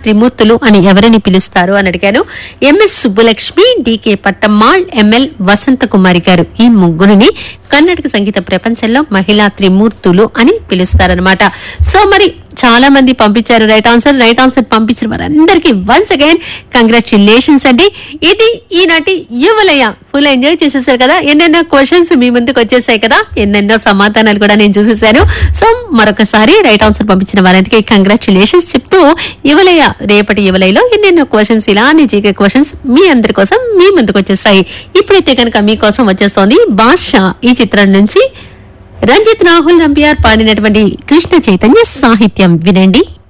త్రిమూర్తులు అని ఎవరిని పిలుస్తారు అని అడిగాను M S Subbulakshmi D K Pattammal M L Vasantha Kumari గారు ఈ ముగ్గురిని కర్ణాటక సంగీత ప్రపంచంలో మహిళా త్రిమూర్తులు అని పిలుస్తారనమాట సో మరి చాలా మంది పంపించారు రైట్ ఆన్సర్ రైట్ ఆన్సర్ పంపించిన వారందరికీ వన్స్ అగైన్ కంగ్రాచులేషన్స్ అండి ఇది ఈనాటి యువలయ ఫుల్ ఎంజాయ్ చేసేసారు కదా ఎన్నెన్నో క్వశ్చన్స్ మీ ముందుకు వచ్చేసాయి కదా ఎన్నెన్నో సమాధానాలు కూడా నేను చూసేసాను సో మరొకసారి రైట్ ఆన్సర్ పంపించిన వారందరికీ కంగ్రాచులేషన్స్ చెప్తూ యువలయ రేపటి యువలయలో ఎన్నెన్నో క్వశ్చన్స్ ఇలానే జీకే క్వశ్చన్స్ మీ అందరి కోసం మీ ముందుకు వచ్చేసాయి ఇప్పుడైతే కనుక మీకోసం వచ్చేస్తోంది బాద్షా ఈ చిత్రం నుంచి రంజిత్ రాహుల్ నంబియార్ పాడినటువంటి కృష్ణ చైతన్య సాహిత్యం వినండి